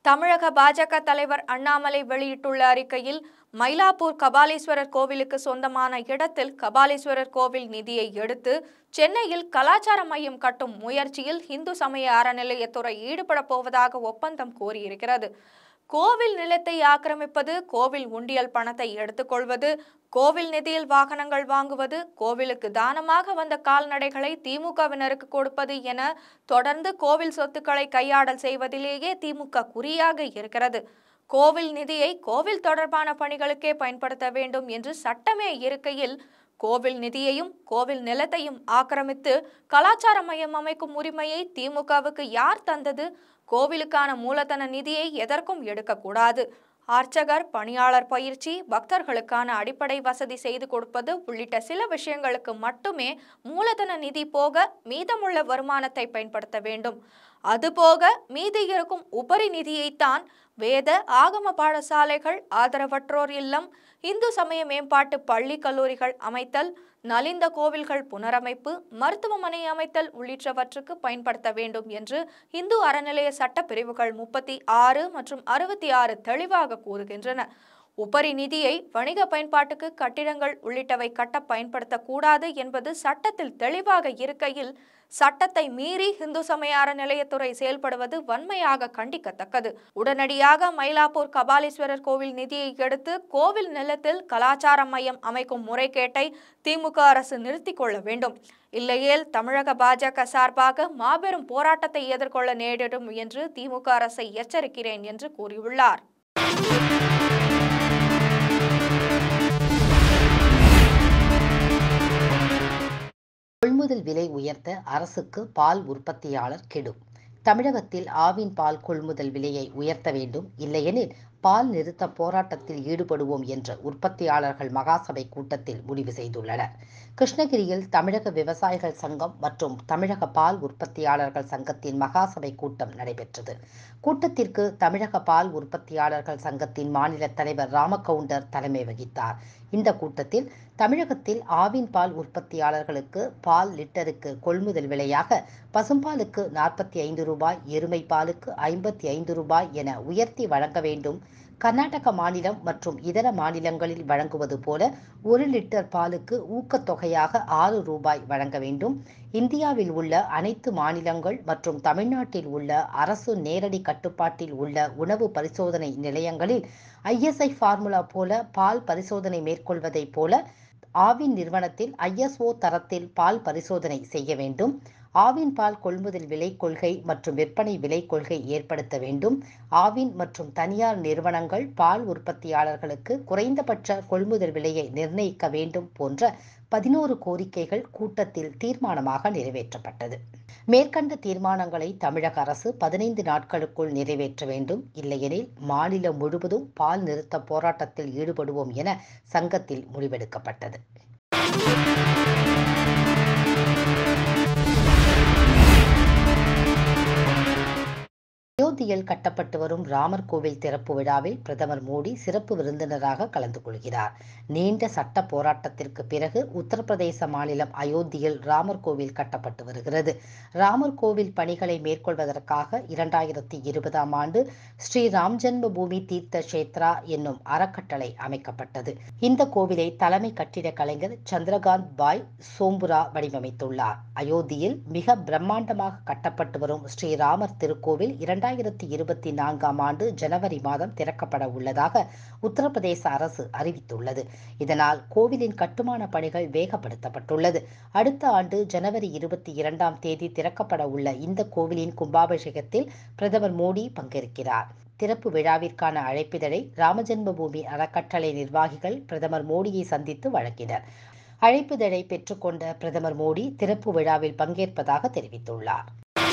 தமிழக பாஜக தலைவர் அண்ணாமலை வெளியிட்டுள்ள அறிக்கையில் மயிலாப்பூர் கபாலீஸ்வரர் கோவிலுக்கு சொந்தமான இடத்தில் கபாலீஸ்வரர் கோவில் நிதியை எடுத்து சென்னையில் கலாச்சார மையம் கட்டும் முயற்சியில் இந்து சமய அறநிலையத்துறை ஈடுபட போவதாக ஒப்பந்தம் கோரியிருக்கிறது கோவில் நிலத்தை ஆக்கிரமிப்பது கோவில் உண்டியல் பணத்தை எடுத்துக்கொள்வது கோவில் நிதியில் வாகனங்கள் வாங்குவது கோவிலுக்கு தானமாக வந்த கால்நடைகளை திமுகவினருக்கு கொடுப்பது என தொடர்ந்து கோவில் சொத்துக்களை கையாடல் செய்வதிலேயே திமுக குறியாக இருக்கிறது கோவில் நிதியை கோவில் தொடர்பான பணிகளுக்கே பயன்படுத்த வேண்டும் என்று சட்டமே இருக்கையில் கோவில் நிதியையும் கோவில் நிலத்தையும் ஆக்கிரமித்து கலாச்சார மையம் அமைக்கும் உரிமையை திமுகவுக்கு யார் தந்தது கோவிலுக்கான மூலதன நிதியை எதற்கும் எடுக்கக்கூடாது அர்ச்சகர் பணியாளர் பயிற்சி பக்தர்களுக்கான அடிப்படை வசதி செய்து கொடுப்பது உள்ளிட்ட சில விஷயங்களுக்கு மட்டுமே மூலதன நிதி போக மீதமுள்ள வருமானத்தை பயன்படுத்த வேண்டும் அதுபோக மீதி இருக்கும் உபரி நிதியைத்தான் வேத ஆகம பாடசாலைகள் ஆதரவற்றோர் இல்லம் இந்து சமய மேம்பாட்டு பள்ளி கல்லூரிகள் அமைத்தல் நலிந்த கோவில்கள் புனரமைப்பு மருத்துவமனை அமைத்தல் உள்ளிட்டவற்றுக்கு பயன்படுத்த வேண்டும் என்று இந்து அறநிலைய சட்ட பிரிவுகள் முப்பத்தி ஆறு மற்றும் அறுபத்தி ஆறு தெளிவாக கூறுகின்றன உபரி நிதியை வணிக பயன்பாட்டுக்கு கட்டிடங்கள் உள்ளிட்டவை கட்ட பயன்படுத்தக்கூடாது என்பது சட்டத்தில் தெளிவாக இருக்கையில் சட்டத்தை மீறி இந்து சமய அறநிலையத்துறை செயல்படுவது வன்மையாக கண்டிக்கத்தக்கது உடனடியாக மயிலாப்பூர் கபாலீஸ்வரர் கோவில் நிதியை எடுத்து கோவில் நிலத்தில் கலாச்சார மையம் அமைக்கும் முறைகேட்டை திமுக அரசு நிறுத்திக் கொள்ள வேண்டும் இல்லையேல் தமிழக பாஜக சார்பாக மாபெரும் போராட்டத்தை எதிர்கொள்ள நேரிடும் என்று திமுக அரசை எச்சரிக்கிறேன் என்று கூறியுள்ளார் கொள்முதல் விலை உயர்த்த அரசுக்கு பால் உற்பத்தியாளர் கெடும் தமிழகத்தில் ஆவின் பால் கொள்முதல் விலையை உயர்த்த வேண்டும் இல்லையெனில் பால் நிறுத்த போராட்டத்தில் ஈடுபடுவோம் என்ற உற்பத்தியாளர்கள் மகாசபை கூட்டத்தில் முடிவு செய்துள்ளனர் கிருஷ்ணகிரியில் தமிழக விவசாயிகள் சங்கம் மற்றும் தமிழக பால் உற்பத்தியாளர்கள் சங்கத்தின் மகாசபை கூட்டம் நடைபெற்றது கூட்டத்திற்கு தமிழக பால் உற்பத்தியாளர்கள் சங்கத்தின் மாநில தலைவர் ராமகவுண்டர் தலைமை வகித்தார் இந்த கூட்டத்தில் தமிழகத்தில் ஆவின் பால் உற்பத்தியாளர்களுக்கு பால் லிட்டருக்கு கொள்முதல் விலையாக பசும்பாலுக்கு நாற்பத்தி ஐந்து ரூபாய் எருமை பாலுக்கு ஐம்பத்தி ஐந்து ரூபாய் என உயர்த்தி வழங்க வேண்டும் கர்நாடக மாநிலம் மற்றும் இதர மாநிலங்களில் வழங்குவது போல ஒரு லிட்டர் பாலுக்கு ஊக்கத்தொகையாக ஆறு ரூபாய் வழங்க வேண்டும் இந்தியாவில் உள்ள அனைத்து மாநிலங்கள் மற்றும் தமிழ்நாட்டில் உள்ள அரசு நேரடி கட்டுப்பாட்டில் உள்ள உணவு பரிசோதனை நிலையங்களில் ஐஎஸ்ஐ ஃபார்முலா போல பால் பரிசோதனை மேற்கொள்வதைப் போல ஆவின் நிறுவனத்தில் ஐஎஸ்ஓ தரத்தில் பால் பரிசோதனை செய்ய வேண்டும் ஆவின் பால் கொள்முதல் விலை கொள்கை மற்றும் விற்பனை விலை கொள்கை ஏற்படுத்த வேண்டும் ஆவின் மற்றும் தனியார் நிறுவனங்கள் பால் உற்பத்தியாளர்களுக்கு குறைந்தபட்ச கொள்முதல் விலையை நிர்ணயிக்க வேண்டும் போன்ற பதினோரு கோரிக்கைகள் கூட்டத்தில் தீர்மானமாக நிறைவேற்றப்பட்டது மேற்கண்ட தீர்மானங்களை தமிழக அரசு பதினைந்து நாட்களுக்குள் நிறைவேற்ற வேண்டும் இல்லையெனில் மாநிலம் முழுவதும் பால் நிறுத்த போராட்டத்தில் ஈடுபடுவோம் என சங்கத்தில் முடிவெடுக்கப்பட்டது அயோத்தியில் கட்டப்பட்டு வரும் ராமர் கோவில் திறப்பு விழாவில் பிரதமர் மோடி சிறப்பு விருந்தினராக கலந்து கொள்கிறார் நீண்ட சட்ட போராட்டத்திற்கு பிறகு உத்தரப்பிரதேச மாநிலம் அயோத்தியில் ராமர் கோவில் கட்டப்பட்டு வருகிறது ராமர் கோவில் பணிகளை மேற்கொள்வதற்காக இரண்டாயிரத்தி இருபதாம் ஆண்டு ஸ்ரீ ராம் ஜென்ம பூமி தீர்த்த கஷேத்ரா என்னும் அறக்கட்டளை அமைக்கப்பட்டது இந்த கோவிலை தலைமை கட்டிட கலைஞர் சந்திரகாந்த் பாய் சோம்புரா வடிவமைத்துள்ளார் அயோத்தியில் மிக பிரம்மாண்டமாக கட்டப்பட்டு வரும் ஸ்ரீராமர் திருக்கோவில் இரண்டாயிரத்தி இருபத்தி நான்காம் ஆண்டு ஜனவரி மாதம் திறக்கப்பட உள்ளதாக உத்தரப்பிரதேச அரசு அறிவித்துள்ளது இதனால் கோவிலின் கட்டுமான பணிகள் வேகப்படுத்தப்பட்டுள்ளது அடுத்த ஆண்டு ஜனவரி இருபத்தி இரண்டாம் தேதி திறக்கப்பட உள்ள இந்த கோவிலின் கும்பாபிஷேகத்தில் பிரதமர் மோடி பங்கேற்கிறார் திறப்பு விழாவிற்கான அழைப்பிதழை ராமஜென்ம பூமி அறக்கட்டளை நிர்வாகிகள் பிரதமர் மோடியை சந்தித்து வழங்கினர் அழைப்பிதழை பெற்றுக்கொண்ட பிரதமர் மோடி திறப்பு விழாவில் பங்கேற்பதாக தெரிவித்துள்ளார்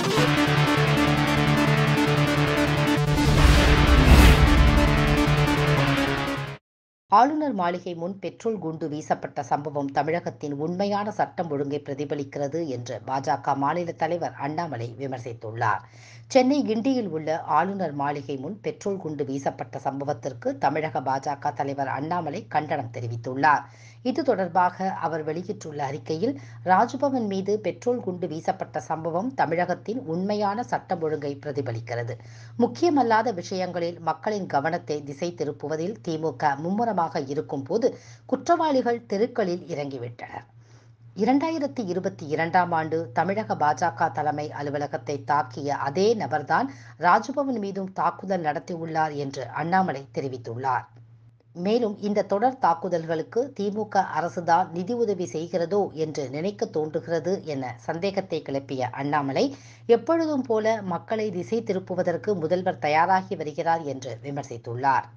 ஆளுநர் மாளிகை முன் பெட்ரோல் குண்டு வீசப்பட்ட சம்பவம் தமிழகத்தின் உண்மையான சட்டம் ஒழுங்கை பிரதிபலிக்கிறது என்று பாஜக மாநில தலைவர் அண்ணாமலை விமர்சித்துள்ளார் சென்னை கிண்டியில் உள்ள ஆளுநர் மாளிகை முன் பெட்ரோல் குண்டு வீசப்பட்ட சம்பவத்திற்கு தமிழக பாஜக தலைவர் அண்ணாமலை கண்டனம் தெரிவித்துள்ளார் இது தொடர்பாக அவர் வெளியிட்டுள்ள அறிக்கையில் ராஜ்பவன் மீது பெட்ரோல் குண்டு வீசப்பட்ட சம்பவம் தமிழகத்தின் உண்மையான சட்டம் ஒழுங்கை பிரதிபலிக்கிறது முக்கியமல்லாத விஷயங்களில் மக்களின் கவனத்தை திசை திருப்புவதில் திமுக மும்முரமாக இருக்கும் போது குற்றவாளிகள் தெருக்களில் இறங்கிவிட்டனர் இரண்டாயிரத்தி இருபத்தி இரண்டாம் ஆண்டு தமிழக பாஜக தலைமை அலுவலகத்தை தாக்கிய அதே நபர்தான் ராஜ்பவன் மீதும் தாக்குதல் நடத்தியுள்ளார் என்று அண்ணாமலை தெரிவித்துள்ளார் மேலும் இந்த தொடர் தாக்குதல்களுக்கு திமுக அரசுதான் நிதியுதவி செய்கிறதோ என்று நினைக்க தோன்றுகிறது என சந்தேகத்தை கிளப்பிய அண்ணாமலை எப்பொழுதும் போல மக்களை திசை திருப்புவதற்கு முதல்வர் தயாராகி வருகிறார் என்று விமர்சித்துள்ளார்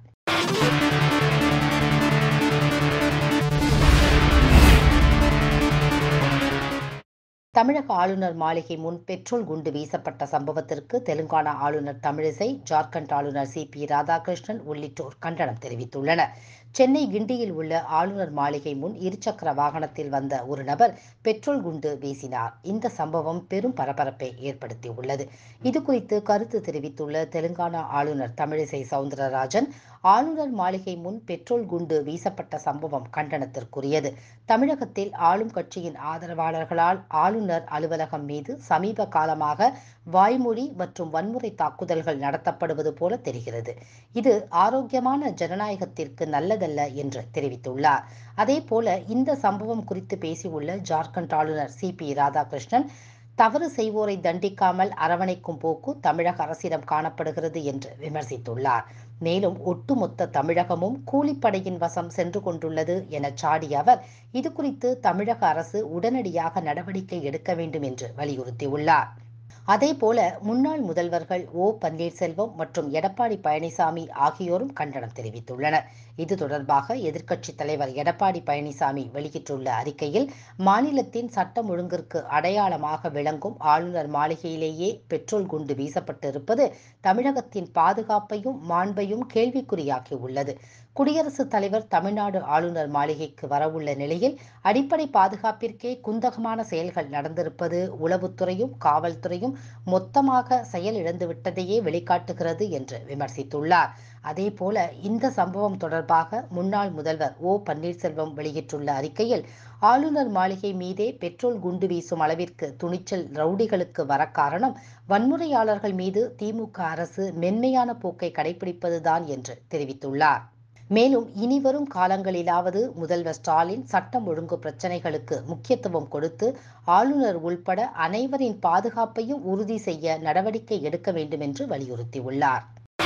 தமிழக ஆளுநர் மாளிகை முன் பெட்ரோல் குண்டு வீசப்பட்ட சம்பவத்திற்கு தெலுங்கானா ஆளுநர் தமிழிசை ஜார்க்கண்ட் ஆளுநர் சி பி ராதாகிருஷ்ணன் உள்ளிட்டோர் கண்டனம் தெரிவித்துள்ளனர் சென்னை கிண்டியில் உள்ள ஆளுநர் மாளிகை முன் இருசக்கர வாகனத்தில் வந்த ஒரு நபர் பெட்ரோல் குண்டு வீசினார் இந்த சம்பவம் பெரும் பரபரப்பை ஏற்படுத்தியுள்ளது இது குறித்து கருத்து தெரிவித்துள்ள தெலுங்கானா ஆளுநர் தமிழிசை சவுந்தரராஜன் ஆளுநர் மாளிகை முன் பெட்ரோல் குண்டு வீசப்பட்ட சம்பவம் கண்டனத்திற்குரியது தமிழகத்தில் ஆளும் கட்சியின் ஆதரவாளர்களால் ஆளுநர் அலுவலகம் மீது சமீப காலமாக வாய்மொழி மற்றும் வன்முறை தாக்குதல்கள் நடத்தப்படுவது போல தெரிகிறது இது ஆரோக்கியமான ஜனநாயகத்திற்கு நல்லதல்ல என்று தெரிவித்துள்ளார் அதேபோல இந்த சம்பவம் குறித்து பேசியுள்ள ஜார்க்கண்ட் ஆளுநர் சி பி ராதாகிருஷ்ணன் தவறு செய்வோரை தண்டிக்காமல் அரவணைக்கும் போக்கு தமிழக அரசிடம் காணப்படுகிறது என்று விமர்சித்துள்ளார் மேலும் ஒட்டுமொத்த தமிழகமும் கூலிப்படையின் வசம் சென்று கொண்டுள்ளது என சாடிய அவர் இது குறித்து தமிழக அரசு உடனடியாக நடவடிக்கை எடுக்க வேண்டும் என்று வலியுறுத்தியுள்ளார் அதேபோல முன்னாள் முதல்வர்கள் ஓ பன்னீர்செல்வம் மற்றும் எடப்பாடி பழனிசாமி ஆகியோரும் கண்டனம் தெரிவித்துள்ளனர் இது தொடர்பாக எதிர்க்கட்சித் தலைவர் எடப்பாடி பழனிசாமி வெளியிட்டுள்ள அறிக்கையில் மாநிலத்தின் சட்டம் ஒழுங்கிற்கு அடையாளமாக விளங்கும் ஆளுநர் மாளிகையிலேயே பெட்ரோல் குண்டு வீசப்பட்டு இருப்பது தமிழகத்தின் பாதுகாப்பையும் மாண்பையும் கேள்விக்குறியாக்கி உள்ளது குடியரசுத் தலைவர் தமிழ்நாடு ஆளுநர் மாளிகைக்கு வரவுள்ள நிலையில் அடிப்படை பாதுகாப்பிற்கே குந்தகமான செயல்கள் நடந்திருப்பது உளவுத்துறையும் காவல்துறையும் மொத்தமாக செயலிழந்துவிட்டதையே வெளிக்காட்டுகிறது என்று விமர்சித்துள்ளார் அதேபோல இந்த சம்பவம் தொடர்பாக முன்னாள் முதல்வர் ஓ பன்னீர்செல்வம் வெளியிட்டுள்ள அறிக்கையில் ஆளுநர் மாளிகை மீதே பெட்ரோல் குண்டு வீசும் அளவிற்கு துணிச்சல் ரவுடிகளுக்கு வர காரணம் வன்முறையாளர்கள் மீது திமுக அரசு மென்மையான போக்கை கடைபிடிப்பதுதான் என்று தெரிவித்துள்ளார் மேலும் இனிவரும் காலங்களிலாவது முதல்வர் ஸ்டாலின் சட்டம் ஒழுங்கு பிரச்சினைகளுக்கு முக்கியத்துவம் கொடுத்து ஆளுநர் உள்பட அனைவரின் பாதுகாப்பையும் உறுதி செய்ய நடவடிக்கை எடுக்க வேண்டும் என்று வலியுறுத்தியுள்ளார்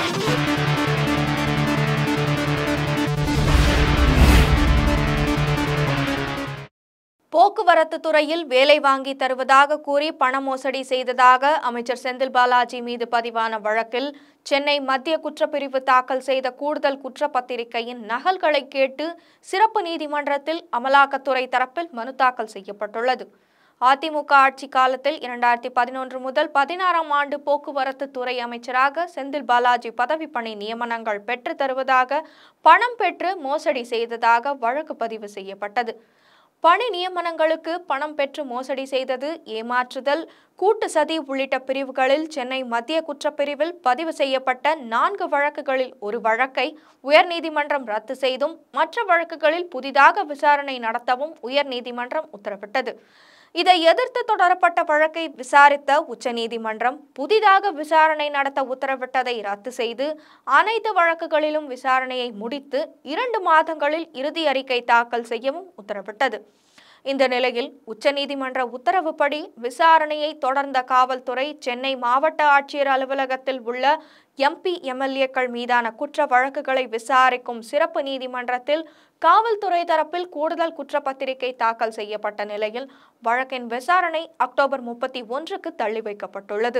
போக்குவரத்து துறையில் வேலை வாங்கி தருவதாக கூறி பண மோசடி செய்ததாக அமைச்சர் செந்தில் பாலாஜி மீது பதிவான வழக்கில் சென்னை மத்திய குற்றப்பிரிவு தாக்கல் செய்த கூடுதல் குற்றப்பத்திரிகையின் நகல்களை கேட்டு சிறப்பு நீதிமன்றத்தில் அமலாக்கத்துறை தரப்பில் மனு தாக்கல் செய்யப்பட்டுள்ளது அதிமுக ஆட்சி காலத்தில் இரண்டாயிரத்தி பதினொன்று முதல் பதினாறாம் ஆண்டு போக்குவரத்து துறை அமைச்சராக செந்தில் பாலாஜி பதவி பணி நியமனங்கள் பெற்று தருவதாக பணம் பெற்று மோசடி செய்ததாக வழக்கு பதிவு செய்யப்பட்டது பணி நியமனங்களுக்கு பணம் பெற்று மோசடி செய்தது ஏமாற்றுதல் கூட்டு சதி உள்ளிட்ட பிரிவுகளில் சென்னை மத்திய குற்றப்பிரிவில் பதிவு செய்யப்பட்ட நான்கு வழக்குகளில் ஒரு வழக்கை உயர்நீதிமன்றம் ரத்து செய்தும் மற்ற வழக்குகளில் புதிதாக விசாரணை நடத்தவும் உயர்நீதிமன்றம் உத்தரவிட்டது இதை எதிர்த்து தொடரப்பட்ட வழக்கை விசாரித்த உச்சநீதிமன்றம் புதிதாக விசாரணை நடத்த உத்தரவிட்டதை ரத்து செய்து அனைத்து வழக்குகளிலும் விசாரணையை முடித்து இரண்டு மாதங்களில் இறுதி அறிக்கை தாக்கல் செய்யவும் உத்தரவிட்டது இந்த நிலையில் உச்சநீதிமன்ற உத்தரவுப்படி விசாரணையை தொடர்ந்த காவல்துறை சென்னை மாவட்ட ஆட்சியர் அலுவலகத்தில் உள்ள எம்பி எம்எல்ஏக்கள் மீதான குற்ற வழக்குகளை விசாரிக்கும் சிறப்பு நீதிமன்றத்தில் காவல்துறை தரப்பில் கூடுதல் குற்றப்பத்திரிகை தாக்கல் செய்யப்பட்ட நிலையில் வழக்கின் விசாரணை அக்டோபர் முப்பத்தி ஒன்றுக்கு தள்ளி வைக்கப்பட்டுள்ளது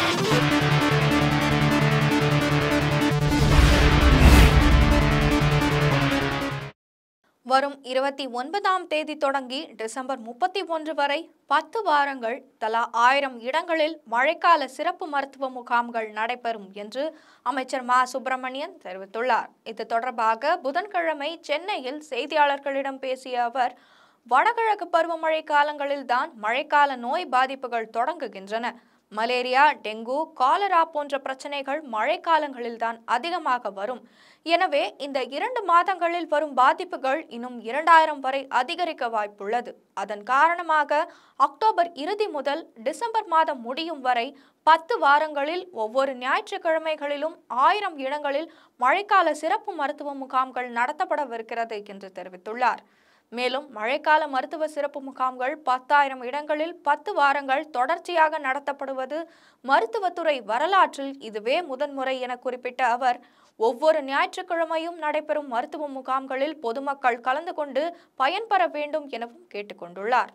வரும் இருபத்தி ஒன்பதாம் தேதி தொடங்கி டிசம்பர் முப்பத்தி ஒன்று வரை பத்து வாரங்கள் தலா ஆயிரம் இடங்களில் மழைக்கால சிறப்பு மருத்துவ முகாம்கள் நடைபெறும் என்று அமைச்சர் மா சுப்பிரமணியன் தெரிவித்துள்ளார் இது தொடர்பாக புதன்கிழமை சென்னையில் செய்தியாளர்களிடம் பேசிய அவர் வடகிழக்கு பருவமழை காலங்களில்தான் மழைக்கால நோய் பாதிப்புகள் தொடங்குகின்றன மலேரியா டெங்கு காலரா போன்ற பிரச்சனைகள் மழைக்காலங்களில்தான் அதிகமாக வரும் எனவே இந்த இரண்டு மாதங்களில் வரும் பாதிப்புகள் இன்னும் இரண்டாயிரம் வரை அதிகரிக்க வாய்ப்புள்ளது அதன் காரணமாக அக்டோபர் இறுதி முதல் டிசம்பர் மாதம் முடியும் வரை பத்து வாரங்களில் ஒவ்வொரு ஞாயிற்றுக்கிழமைகளிலும் ஆயிரம் இடங்களில் மழைக்கால சிறப்பு மருத்துவ முகாம்கள் நடத்தப்படவிருக்கிறது என்று தெரிவித்துள்ளார் மேலும் மழைக்கால மருத்துவ சிறப்பு முகாம்கள் பத்தாயிரம் இடங்களில் பத்து வாரங்கள் தொடர்ச்சியாக நடத்தப்படுவது மருத்துவத்துறை வரலாற்றில் இதுவே முதன்முறை என குறிப்பிட்ட அவர் ஒவ்வொரு ஞாயிற்றுக்கிழமையும் நடைபெறும் மருத்துவ முகாம்களில் பொதுமக்கள் கலந்து கொண்டு பயன்பெற வேண்டும் எனவும் கேட்டுக்கொண்டுள்ளார்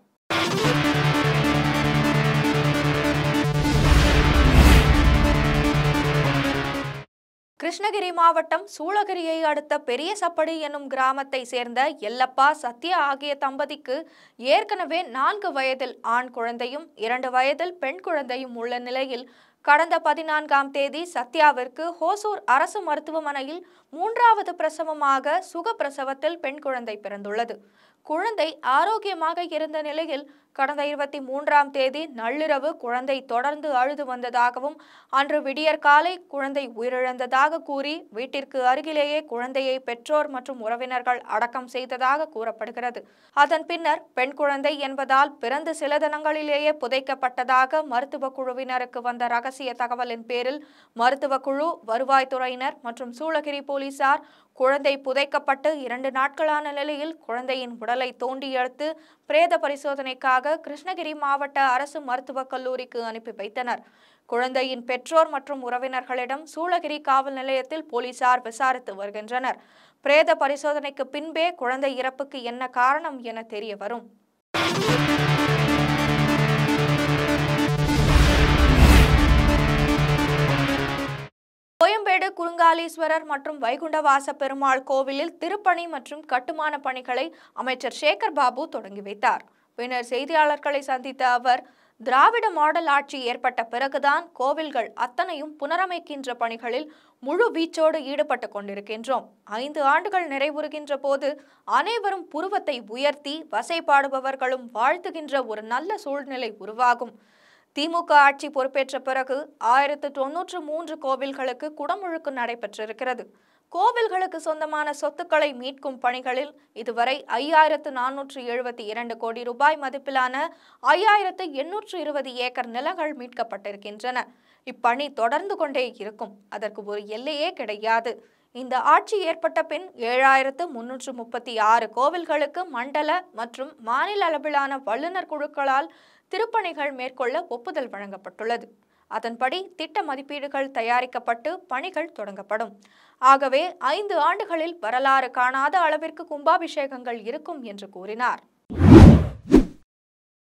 கிருஷ்ணகிரி மாவட்டம் சூளகிரியை அடுத்த பெரிய சப்படி என்னும் கிராமத்தை சேர்ந்த எல்லப்பா சத்யா ஆகிய தம்பதிக்கு ஏற்கனவே நான்கு வயதில் ஆண் குழந்தையும் இரண்டு வயதில் பெண் குழந்தையும் உள்ள நிலையில் கடந்த பதினான்காம் தேதி சத்யாவிற்கு ஹோசூர் அரசு மருத்துவமனையில் மூன்றாவது பிரசவமாக சுகப்பிரசவத்தில் பெண் குழந்தை பிறந்துள்ளது குழந்தை ஆரோக்கியமாக இருந்த நிலையில் கடந்த இருபத்தி மூன்றாம் தேதி நள்ளிரவு குழந்தை தொடர்ந்து அழுது வந்ததாகவும் அன்று விடியற்காலை குழந்தை உயிரிழந்ததாக கூறி வீட்டிற்கு அருகிலேயே குழந்தையை பெற்றோர் மற்றும் உறவினர்கள் அடக்கம் செய்ததாக கூறப்படுகிறது அதன் பின்னர் பெண் குழந்தை என்பதால் பிறந்து சில தினங்களிலேயே புதைக்கப்பட்டதாக மருத்துவ குழுவினருக்கு வந்த ரகசிய தகவலின் பேரில் மருத்துவ குழு வருவாய்த்துறையினர் மற்றும் சூளகிரி போலீசார் குழந்தை புதைக்கப்பட்டு இரண்டு நாட்களான நிலையில் குழந்தையின் உடலை தோண்டி எடுத்து பிரேத பரிசோதனைக்காக கிருஷ்ணகிரி மாவட்ட அரசு மருத்துவக் கல்லூரிக்கு அனுப்பி வைத்தனர் குழந்தையின் பெற்றோர் மற்றும் உறவினர்களிடம் சூளகிரி காவல் நிலையத்தில் போலீசார் விசாரித்து வருகின்றனர் பிரேத பரிசோதனைக்கு பின்பே குழந்தை இறப்புக்கு என்ன காரணம் என தெரிய வரும் கோயம்பேடு குறுங்காலீஸ்வரர் மற்றும் வைகுண்டவாச பெருமாள் கோவிலில் திருப்பணி மற்றும் கட்டுமான பணிகளை அமைச்சர் சேகர் பாபு தொடங்கி வைத்தார் பின்னர் செய்தியாளர்களை சந்தித்த அவர் திராவிட மாடல் ஆட்சி ஏற்பட்ட பிறகுதான் கோவில்கள் அத்தனையும் புனரமைக்கின்ற பணிகளில் முழு வீச்சோடு ஈடுபட்டு கொண்டிருக்கின்றோம் ஐந்து ஆண்டுகள் நிறைவுறுகின்ற போது அனைவரும் புருவத்தை உயர்த்தி வசைபாடுபவர்களும் வாழ்த்துகின்ற ஒரு நல்ல சூழ்நிலை உருவாகும் திமுக ஆட்சி பொறுப்பேற்ற பிறகு ஆயிரத்து தொன்னூற்று மூன்று கோவில்களுக்கு குடமுழுக்கு நடைபெற்றிருக்கிறது கோவில்களுக்கு சொந்தமான சொத்துக்களை மீட்கும் பணிகளில் இதுவரை ஐயாயிரத்து நானூற்று எழுபத்தி இரண்டு கோடி ரூபாய் மதிப்பிலான ஐயாயிரத்து எண்ணூற்று இருபது ஏக்கர் நிலங்கள் மீட்கப்பட்டிருக்கின்றன இப்பணி தொடர்ந்து கொண்டே இருக்கும் அதற்கு ஒரு எல்லையே கிடையாது இந்த ஆட்சி ஏற்பட்ட பின் ஏழாயிரத்து முன்னூற்று முப்பத்தி ஆறு கோவில்களுக்கு மண்டல மற்றும் மாநில அளவிலான வல்லுநர் குழுக்களால் திருப்பணிகள் மேற்கொள்ள ஒப்புதல் வழங்கப்பட்டுள்ளது அதன்படி திட்ட மதிப்பீடுகள் தயாரிக்கப்பட்டு பணிகள் தொடங்கப்படும் ஆகவே ஐந்து ஆண்டுகளில் வரலாறு காணாத அளவிற்கு கும்பாபிஷேகங்கள் இருக்கும் என்று கூறினார்